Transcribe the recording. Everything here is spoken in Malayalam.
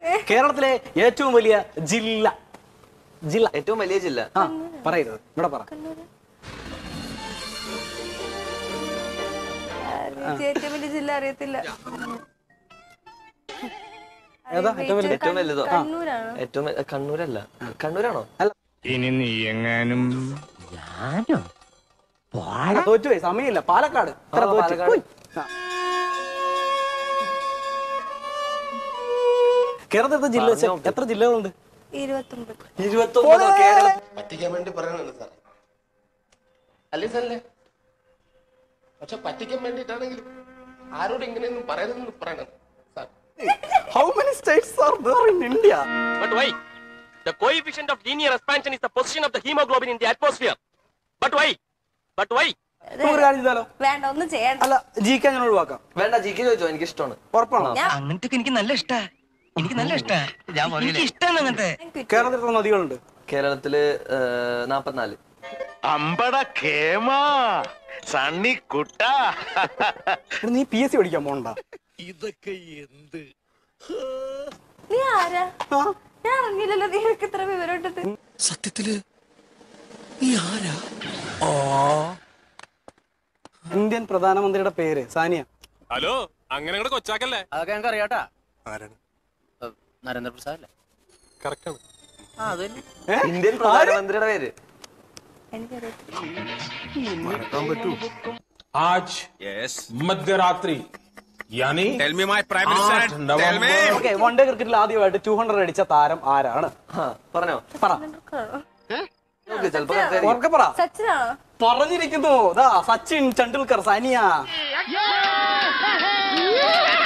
കേരളത്തിലെ ഏറ്റവും വലിയ ജില്ല ജില്ല ഏറ്റവും വലിയ ജില്ല ആ പറയരുത് ഇവിടെ പറ എനിക്ക് ഏറ്റവും വലിയ ജില്ല അറിയത്തില്ല ഏതാ ഏറ്റവും വലിയ ഏറ്റവും വലുതോ കണ്ണൂരാണ് ഏറ്റവും വ- കണ്ണൂരല്ല കണ്ണൂരാണോ ഇനി നീ എങ്ങാനും തോറ്റുപോയി സമയമില്ല പാലക്കാട് ഇത്ര ആ, തോറ്റു. പാലക്കാട്. ഉയ്. ആ. കേരളത്തിൽ എത്ര ജില്ല പറഞ്ഞോ. എത്ര ജില്ലകളുണ്ട് ഇരുപത്തൊമ്പത് ഇരുപത്തി ഒമ്പതോ കേരള പറ്റിക്കാൻ വേണ്ടി പറയണതാണ് സാർ അല്ലേ സാറല്ലേ പക്ഷെ പറ്റിക്കാൻ വേണ്ടിയിട്ടാണെങ്കിലും ആരോട് ഇങ്ങനെയൊന്നും പറയരുതെന്ന് പറയണം sir how many states are there in India But why? The coefficient of linear expansion is the position of the hemoglobin in the atmosphere. But why? But why? നമുക്ക് ഒരു കാര്യം ചെയ്താലോ വേണ്ട ഒന്നും ചെയ്യണ്ട അല്ല ജി കെ ഞാൻ ഒഴിവാക്കാം വേണ്ട ജിക്ക് ചോദിച്ചോ എനിക്ക് ഇഷ്ടമാണ് ഉറപ്പാണോ അങ്ങനത്തെ എനിക്ക് നല്ല ഇഷ്ടാ എനിക്ക് നല്ല ഇഷ്ടാ എനിക്ക് ഇഷ്ടാണ് അങ്ങനത്തെ കേരളത്തിൽ എത്ര നദികളുണ്ട് കേരളത്തില് ഏഹ്, നാപ്പത്തിനാല് അമ്പട കേമാ സണ്ണി കുട്ട എടാ, നീ പി എസ് സി പഠിക്കാൻ പോണ്ട നീ ആരാ ആ, ഞാൻ അറിഞ്ഞില്ലല്ലോ നിനക്ക് ഇത്ര വിവരം ഉണ്ടത് ഇന്ത്യൻ പ്രധാനമന്ത്രിയുടെ പേര് സാനിയ ഹലോ അങ്ങനെ കൂടെ കൊച്ചാക്കല്ലേ അതൊക്കെ ഞങ്ങൾക്ക് അറിയാട്ടാ ആരാണ് നരേന്ദ്രപ്രസാദ് അല്ലേ കറക്റ്റ് ആണ് ആ അത് തന്നെ ഏ? ഇന്ത്യൻ പ്രധാനമന്ത്രിയുടെ പേര് എനിക്കറിയാം आज मध्य रात्रि यानी ടെൽ മീ മൈ പ്രൈം आठ नवंबर ഓക്കെ വൺ ഡേ ക്രിക്കറ്റിൽ ആദ്യമായിട്ട് ടു ഹൺഡ്രഡ് അടിച്ച താരം ആരാണ് ആ പറഞ്ഞോ പറ നോക്ക് ചിലപ്പോ കറക്റ്റ് ഉറക്കെ പറ സച്ചിനാണോ പറഞ്ഞിരിക്കുന്നു ദാ സച്ചിൻ ടെണ്ടുൽക്കർ സാനിയ